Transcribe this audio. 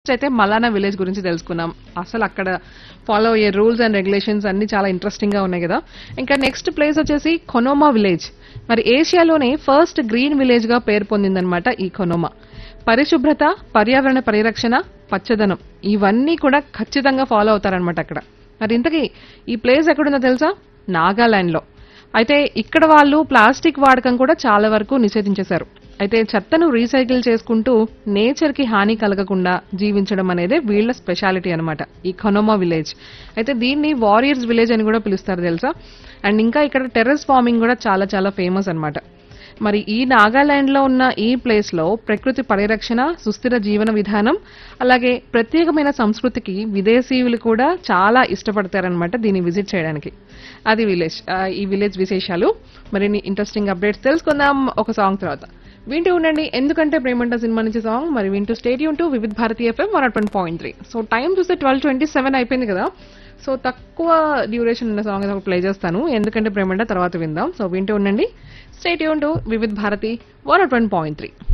అయితే మలానా విలేజ్ గురించి తెలుసుకున్నాం అసలు అక్కడ ఫాలో అయ్యే రూల్స్ అండ్ రెగ్యులేషన్స్ అన్ని చాలా ఇంట్రెస్టింగ్ గా ఉన్నాయి కదా ఇంకా నెక్స్ట్ ప్లేస్ వచ్చేసి కొనోమా విలేజ్ మరి ఏషియాలోనే ఫస్ట్ గ్రీన్ విలేజ్ గా పేరు పొందిందనమాట ఈ కొనోమా పరిశుభ్రత పర్యావరణ పరిరక్షణ పచ్చదనం ఇవన్నీ కూడా ఖచ్చితంగా ఫాలో అవుతారనమాట అక్కడ మరి ఇంతకీ ఈ ప్లేస్ ఎక్కడుందో తెలుసా నాగాలాండ్ లో అయితే ఇక్కడ వాళ్ళు ప్లాస్టిక్ వాడకం కూడా చాలా వరకు నిషేధించేశారు అయితే చెత్తను రీసైకిల్ చేసుకుంటూ నేచర్ కి హాని కలగకుండా జీవించడం అనేది వీళ్ళ స్పెషాలిటీ అన్నమాట ఈ ఖనోమా విలేజ్ అయితే దీన్ని వారియర్స్ విలేజ్ అని కూడా పిలుస్తారు తెలుసా అండ్ ఇంకా ఇక్కడ టెర్రస్ ఫార్మింగ్ కూడా చాలా చాలా ఫేమస్ అన్నమాట మరి ఈ నాగాలాండ్ లో ఉన్న ఈ ప్లేస్ లో ప్రకృతి పరిరక్షణ సుస్థిర జీవన విధానం అలాగే ప్రత్యేకమైన సంస్కృతికి విదేశీయులు కూడా చాలా ఇష్టపడతారనమాట దీన్ని విజిట్ చేయడానికి అది విలేజ్ ఆ, ఈ విలేజ్ విశేషాలు మరిన్ని ఇంట్రెస్టింగ్ అప్డేట్స్ తెలుసుకుందాం ఒక సాంగ్ తర్వాత వింటూ ఉండండి ఎందుకంటే ప్రేమంట సినిమా నుంచి సాంగ్ మరి వింటూ stay tuned to Vividh Bharati FM one naught one point three so time చూస్తే ట్వెల్వ్ ట్వంటీ సెవెన్ అయిపోయింది కదా సో తక్కువ డ్యూరేషన్ ఉన్న సాంగ్ ఒకటి ప్లే చేస్తాను ఎందుకంటే ప్రేమంట తర్వాత విందాం సో వింటూ ఉండండి stay tuned to Vividh Bharati one naught one point three